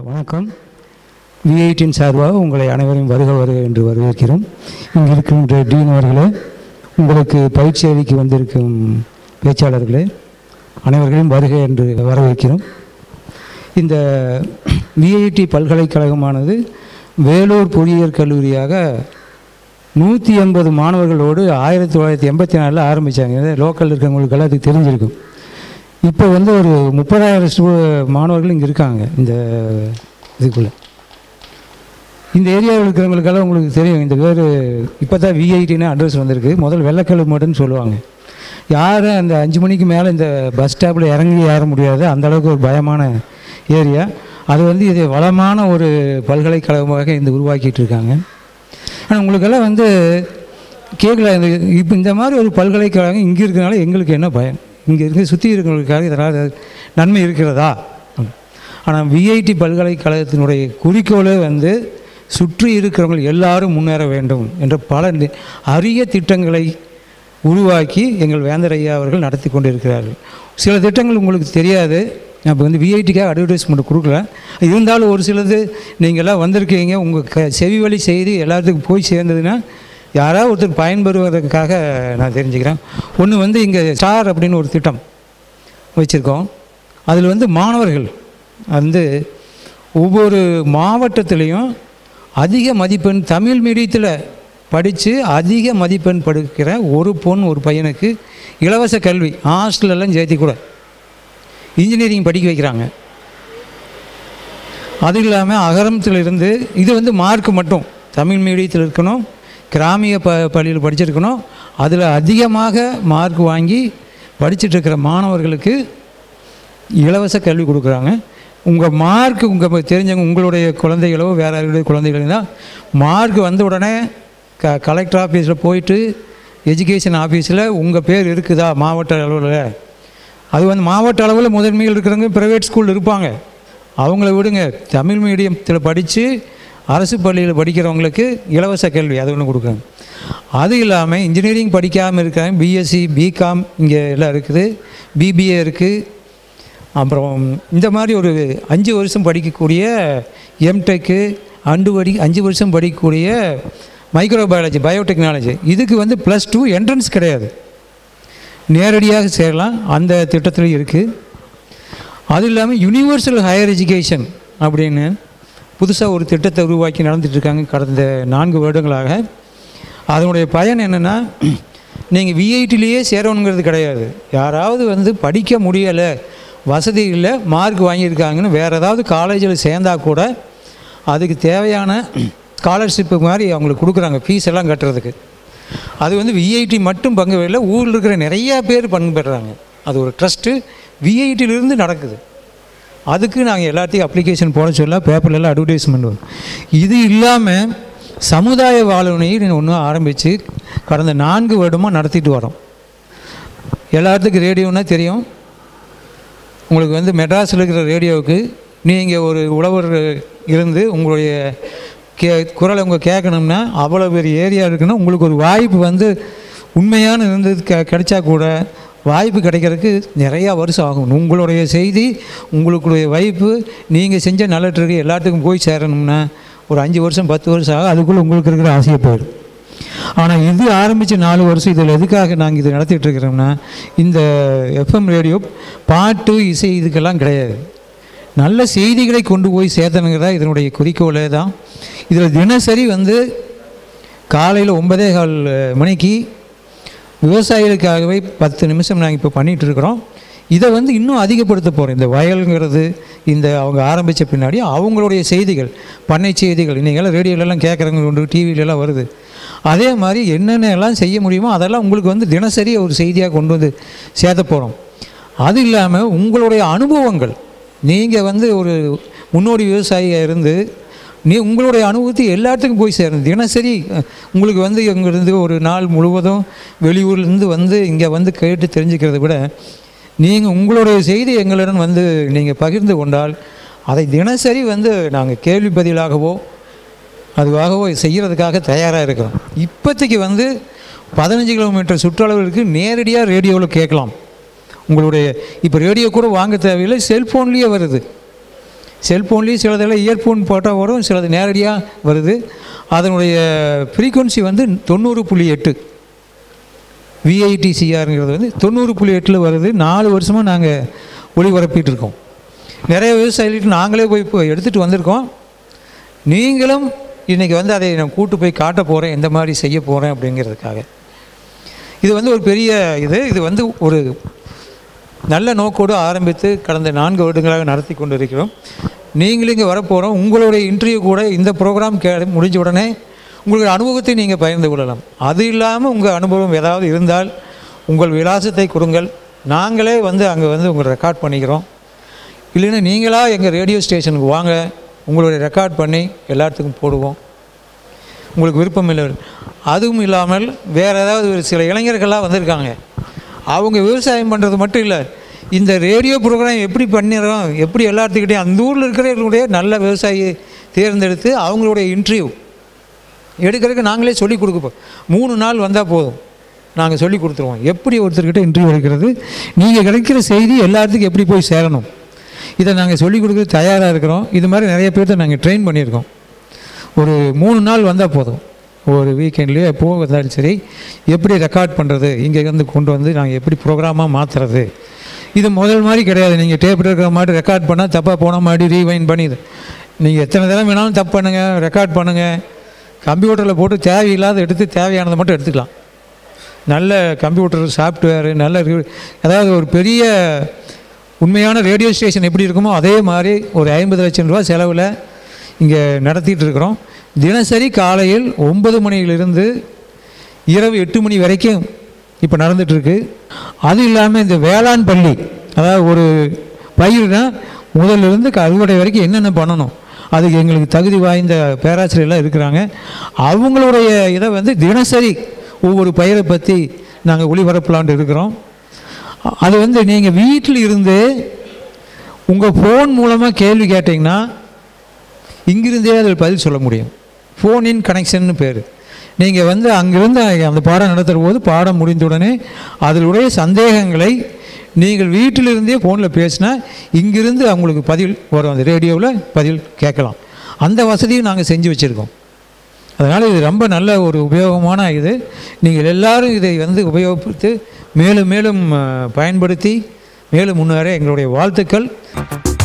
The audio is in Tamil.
வணக்கம் விஐடின் சார்பாக உங்களை அனைவரையும் வருக வருக என்று வரவேற்கிறோம் இங்கு இருக்கின்ற டீன் அவர்களே உங்களுக்கு பயிற்சி அளிக்க வந்திருக்கும் பேச்சாளர்களே அனைவர்களையும் வருக என்று வரவேற்கிறோம் இந்த விஐடி பல்கலைக்கழகமானது வேலூர் பொறியியல் கல்லூரியாக நூற்றி எண்பது மாணவர்களோடு ஆயிரத்தி தொள்ளாயிரத்தி எண்பத்தி நாலில் ஆரம்பித்தாங்க லோக்கல் இருக்கவங்களுக்கெல்லாம் அது தெரிஞ்சிருக்கும் இப்போ வந்து ஒரு முப்பதாயிரம் ஸ்டூ மாணவர்கள் இங்கே இருக்காங்க இந்த இதுக்குள்ளே இந்த ஏரியாவில் இருக்கிறவங்களுக்கெல்லாம் உங்களுக்கு தெரியும் இந்த பேர் இப்போ தான் விஐடின்னு அட்ரஸ் வந்திருக்கு முதல் வெள்ளக்கல் மட்டும்னு சொல்லுவாங்க யாரும் அந்த அஞ்சு மணிக்கு மேலே இந்த பஸ் ஸ்டாப்பில் இறங்கி ஏற முடியாது அந்த அளவுக்கு ஒரு பயமான ஏரியா அது வந்து இது வளமான ஒரு பல்கலைக்கழகமாக இந்த உருவாக்கிட்டு இருக்காங்க ஆனால் உங்களுக்கெல்லாம் வந்து கேட்கல இந்த இப்போ இந்த மாதிரி ஒரு பல்கலைக்கழகம் இங்கே இருக்கிறனால எங்களுக்கு என்ன பயம் இங்கே இருக்க சுற்றி இருக்கிறவங்களுக்காக இதனால் நன்மை இருக்கிறதா ஆனால் விஐடி பல்கலைக்கழகத்தினுடைய குறிக்கோளே வந்து சுற்றி இருக்கிறவங்க எல்லாரும் முன்னேற வேண்டும் என்ற பல நி- அரிய திட்டங்களை உருவாக்கி எங்கள் வேந்தர் ஐயா அவர்கள் நடத்தி கொண்டிருக்கிறார்கள் சில திட்டங்கள் உங்களுக்கு தெரியாது நான் இப்போ வந்து விஐடிக்காக அட்வர்டைஸ்மெண்ட் கொடுக்கல இருந்தாலும் ஒரு சிலது நீங்கள்லாம் வந்திருக்கீங்க உங்கள் க செவி வழி செய்தி எல்லாத்துக்கும் போய் சேர்ந்ததுன்னா யாராவது ஒருத்தர் பயன்பெறுவதற்காக நான் தெரிஞ்சுக்கிறேன் ஒன்று வந்து இங்கே ஸ்டார் அப்படின்னு ஒரு திட்டம் வச்சுருக்கோம் அதில் வந்து மாணவர்கள் வந்து ஒவ்வொரு மாவட்டத்திலையும் அதிக மதிப்பெண் தமிழ் மீடியத்தில் படித்து அதிக மதிப்பெண் படுக்கிற ஒரு பொண் ஒரு பையனுக்கு இலவச கல்வி ஹாஸ்டலெல்லாம் சேர்த்தி கூட இன்ஜினியரிங் படிக்க வைக்கிறாங்க அது இல்லாமல் அகரத்தில் இருந்து இது வந்து மார்க் மட்டும் தமிழ் மீடியத்தில் இருக்கணும் கிராமிய ப பள்ளியில் படிச்சிருக்கணும் அதில் அதிகமாக மார்க் வாங்கி படிச்சுட்டு இருக்கிற மாணவர்களுக்கு இலவச கல்வி கொடுக்குறாங்க உங்கள் மார்க் உங்கள் தெரிஞ்சவங்க உங்களுடைய குழந்தைகளோ வேறு யாருடைய குழந்தைகளோ தான் மார்க் வந்த உடனே க கலெக்டர் ஆஃபீஸில் போயிட்டு எஜுகேஷன் ஆஃபீஸில் உங்கள் பேர் இருக்குதா மாவட்ட அளவில் அது வந்து மாவட்ட அளவில் முதன்மையில் இருக்கிறவங்க ப்ரைவேட் ஸ்கூல் இருப்பாங்க அவங்கள விடுங்க தமிழ் மீடியத்தில் படித்து அரசு பள்ளியில் படிக்கிறவங்களுக்கு இலவச கல்வி அது ஒன்று கொடுக்குறாங்க அது இல்லாமல் இன்ஜினியரிங் படிக்காமல் இருக்காங்க பிஎஸ்சி பிகாம் இங்கே எல்லாம் இருக்குது பிபிஏ இருக்குது அப்புறம் இந்த மாதிரி ஒரு அஞ்சு வருஷம் படிக்கக்கூடிய எம்டெக்கு அண்டு படி அஞ்சு வருஷம் படிக்கக்கூடிய மைக்ரோபயாலஜி பயோடெக்னாலஜி இதுக்கு வந்து ப்ளஸ் டூ என்ட்ரன்ஸ் கிடையாது நேரடியாக சேரலாம் அந்த திட்டத்திலும் இருக்குது அது இல்லாமல் யுனிவர்சல் ஹையர் எஜுகேஷன் அப்படின்னு புதுசாக ஒரு திட்டத்தை உருவாக்கி நடந்துட்டு இருக்காங்க கடந்த நான்கு வருடங்களாக அதனுடைய பயன் என்னென்னா நீங்கள் விஐடிலேயே சேரணுங்கிறது கிடையாது யாராவது வந்து படிக்க முடியலை வசதி இல்லை மார்க் வாங்கியிருக்காங்கன்னு வேறு ஏதாவது காலேஜில் சேர்ந்தா கூட அதுக்கு தேவையான ஸ்காலர்ஷிப்பு மாதிரி அவங்களுக்கு கொடுக்குறாங்க ஃபீஸ் எல்லாம் கட்டுறதுக்கு அது வந்து விஐடி மட்டும் பங்கு பெறல ஊரில் இருக்கிற நிறையா பேர் பங்கு பெறுறாங்க அது ஒரு ட்ரஸ்ட்டு விஐடியிலிருந்து நடக்குது அதுக்கு நாங்கள் எல்லாத்தையும் அப்ளிகேஷன் போட சொல்ல பேப்பர்லலாம் அட்வர்டைஸ்மெண்ட் வரும் இது இல்லாமல் சமுதாய வாழ்வினையை ஒன்று ஆரம்பித்து கடந்த நான்கு வருடமாக நடத்திட்டு வரோம் எல்லாத்துக்கும் ரேடியோன்னா தெரியும் உங்களுக்கு வந்து மெட்ராஸில் இருக்கிற ரேடியோவுக்கு நீங்கள் ஒரு உழவர் இருந்து உங்களுடைய கே குரலை உங்கள் கேட்கணும்னா அவ்வளோ பெரிய ஏரியா இருக்குன்னா உங்களுக்கு ஒரு வாய்ப்பு வந்து உண்மையான இருந்தது கெ கிடைச்சா கூட வாய்ப்பு கிடைக்கிறதுக்கு நிறையா வருஷம் ஆகும் உங்களுடைய செய்தி உங்களுடைய வாய்ப்பு நீங்கள் செஞ்ச நல்லட்டுருக்கு எல்லாத்துக்கும் போய் சேரணும்னா ஒரு அஞ்சு வருஷம் பத்து வருஷம் ஆகும் அதுக்குள்ளே உங்களுக்கு இருக்கிற ஆசையை போயிடும் ஆனால் இது ஆரம்பித்து நாலு வருஷம் இதில் எதுக்காக நாங்கள் இது நடத்திட்டு இருக்கிறோம்னா இந்த எஃப்எம் ரேடியோ பாட்டு இசை இதுக்கெல்லாம் கிடையாது நல்ல செய்திகளை கொண்டு போய் சேர்த்தனுங்கிறதா இதனுடைய குறிக்கோளே தான் இதில் தினசரி வந்து காலையில் ஒன்பதே கால் மணிக்கு விவசாயிகளுக்காகவே பத்து நிமிஷம் நாங்கள் இப்போ பண்ணிகிட்டு இருக்கிறோம் இதை வந்து இன்னும் அதிகப்படுத்த போகிறோம் இந்த வயலுங்கிறது இந்த அவங்க ஆரம்பித்த பின்னாடி அவங்களுடைய செய்திகள் பண்ணை செய்திகள் இன்றைக்கெல்லாம் ரேடியோலலாம் கேட்குறவங்க உண்டு டிவிலெலாம் வருது அதே மாதிரி என்னென்ன எல்லாம் செய்ய முடியுமோ அதெல்லாம் உங்களுக்கு வந்து தினசரி ஒரு செய்தியாக கொண்டு வந்து சேர்த்த போகிறோம் அது இல்லாமல் உங்களுடைய அனுபவங்கள் நீங்கள் வந்து ஒரு முன்னோடி விவசாயியாக இருந்து நீ உங்களுடைய அனுபவத்தை எல்லாத்துக்கும் போய் சேரணும் தினசரி அஹ், உங்களுக்கு வந்து இங்கேருந்து ஒரு நாள் முழுவதும் வெளியூர்லேருந்து வந்து இங்கே வந்து கேட்டு தெரிஞ்சுக்கிறத விட நீங்கள் உங்களுடைய செய்தி எங்களுடன் வந்து நீங்கள் பகிர்ந்து கொண்டால் அதை தினசரி வந்து நாங்கள் கேள்வி பதிலாகவோ அதுவாகவோ செய்கிறதுக்காக தயாராக இருக்கிறோம் இப்போதைக்கு வந்து பதினஞ்சு கிலோமீட்டர் சுற்றளவிற்கு நேரடியாக ரேடியோவில் கேட்கலாம் உங்களுடைய இப்போ ரேடியோ கூட வாங்க தேவையில்லை செல்ஃபோன்லேயே வருது செல்ஃபோன்லேயும் சிலதெல்லாம் இயர்ஃபோன் போட்டால் வரும் சிலது நேரடியாக வருது அதனுடைய ஃப்ரீக்குவன்சி வந்து தொண்ணூறு புள்ளி எட்டு விஐடிசிஆருங்கிறது வந்து தொண்ணூறு புள்ளி எட்டில் வருது நாலு வருஷமாக நாங்கள் ஒளிபரப்பிட்டு இருக்கோம் நிறைய விவசாயிகளுக்கு நாங்களே போய் இப்போ எடுத்துகிட்டு வந்திருக்கோம் நீங்களும் இன்றைக்கி வந்து அதை நான் கூட்டு போய் காட்ட போகிறேன் எந்த மாதிரி செய்ய போகிறேன் அப்படிங்கிறதுக்காக இது வந்து ஒரு பெரிய இது இது வந்து ஒரு நல்ல நோக்கோடு ஆரம்பித்து கடந்த நான்கு வருடங்களாக நடத்தி கொண்டு இருக்கிறோம் நீங்களும் இங்கே வரப்போகிறோம் உங்களுடைய இன்டர்வியூ கூட இந்த ப்ரோக்ராம் கே முடிஞ்ச உடனே உங்களுடைய அனுபவத்தை நீங்கள் பகிர்ந்து கொள்ளலாம் அது இல்லாமல் உங்கள் அனுபவம் ஏதாவது இருந்தால் உங்கள் விலாசத்தை கொடுங்கள் நாங்களே வந்து அங்கே வந்து உங்களை ரெக்கார்ட் பண்ணிக்கிறோம் இல்லைன்னா நீங்களாக எங்கள் ரேடியோ ஸ்டேஷனுக்கு வாங்க உங்களுடைய ரெக்கார்ட் பண்ணி எல்லாத்துக்கும் போடுவோம் உங்களுக்கு விருப்பம் இல்லை அதுவும் இல்லாமல் வேறு ஏதாவது ஒரு சில இளைஞர்கள்லாம் வந்திருக்காங்க அவங்க விவசாயம் பண்ணுறது மட்டும் இல்லை இந்த ரேடியோ ப்ரோக்ராம் எப்படி பண்ணிடுறோம் எப்படி எல்லாத்துக்கிட்டையும் அந்த ஊரில் இருக்கிறவங்களுடைய நல்ல விவசாயியை தேர்ந்தெடுத்து அவங்களுடைய இன்டர்வியூ எடுக்கிறதுக்கு நாங்களே சொல்லி கொடுப்போம் மூணு நாள் வந்தால் போதும் நாங்கள் சொல்லி கொடுத்துருவோம் எப்படி ஒருத்தர்கிட்ட இன்டர்வியூ எடுக்கிறது நீங்கள் கிடைக்கிற செய்தி எல்லாத்துக்கும் எப்படி போய் சேரணும் இதை நாங்கள் சொல்லிக் கொடுக்க தயாராக இருக்கிறோம் இது மாதிரி நிறைய பேர்த்த நாங்கள் ட்ரெயின் பண்ணியிருக்கோம் ஒரு மூணு நாள் வந்தால் போதும் ஒரு வீக்கெண்ட்லேயோ எப்போ வந்தாலும் சரி எப்படி ரெக்கார்ட் பண்ணுறது இங்கே இருந்து கொண்டு வந்து நாங்கள் எப்படி ப்ரோக்ராமாக மாற்றுறது இது முதல் மாதிரி கிடையாது நீங்கள் டேப் இருக்கிற மாதிரி ரெக்கார்ட் பண்ணால் தப்பாக போன மாதிரி ரீவைன் பண்ணி நீங்கள் எத்தனை தடவை வேணாலும் தப்பு பண்ணுங்கள் ரெக்கார்ட் பண்ணுங்கள் கம்ப்யூட்டரில் போட்டு தேவையில்லாத எடுத்து தேவையானதை மட்டும் எடுத்துக்கலாம் நல்ல கம்ப்யூட்டர் சாஃப்ட்வேரு நல்ல ரி- அதாவது ஒரு பெரிய உண்மையான ரேடியோ ஸ்டேஷன் எப்படி இருக்குமோ அதே மாதிரி ஒரு ஐம்பது லட்சம் ரூபா செலவில் இங்கே நடத்திட்டு இருக்கிறோம் தினசரி காலையில் ஒன்பது மணியிலிருந்து இரவு எட்டு மணி வரைக்கும் இப்போ நடந்துகிட்ருக்கு அது இல்லாமல் இந்த வேளாண் பள்ளி அதாவது ஒரு பயிர்னா முதல்ல இருந்து க- அறுவடை வரைக்கும் என்னென்ன பண்ணணும் அதுக்கு எங்களுக்கு தகுதி வாய்ந்த பேராசிரியர்லாம் இருக்கிறாங்க அவங்களுடைய இதை வந்து தினசரி ஒவ்வொரு பயிரை பற்றி நாங்கள் ஒளிபரப்பலான்ட்டு இருக்கிறோம் அ- அது வந்து நீங்கள் வீட்டில் இருந்து உங்கள் ஃபோன் மூலமாக கேள்வி கேட்டிங்கன்னா இங்கிருந்தே அதில் பதில் சொல்ல முடியும் ஃபோன் இன் கனெக்ஷன்னு பேர் நீங்கள் வந்து அங்கிருந்து அந்த பாடம் நடத்துகிற போது பாடம் முடிந்தவுடனே அதிலுடைய சந்தேகங்களை நீங்கள் வீட்டிலிருந்தே ஃபோனில் பேசினா இங்கிருந்து அவங்களுக்கு பதில் வரும் அந்த ரேடியோவில் பதில் கேட்கலாம் அந்த வசதியும் நாங்கள் செஞ்சு வச்சுருக்கோம் அதனால் இது ரொம்ப நல்ல ஒரு உபயோகமான இது நீங்கள் எல்லாரும் இதை வந்து உபயோகித்து மேலும் மேலும் அஹ், பயன்படுத்தி மேலும் முன்னேற எங்களுடைய வாழ்த்துக்கள்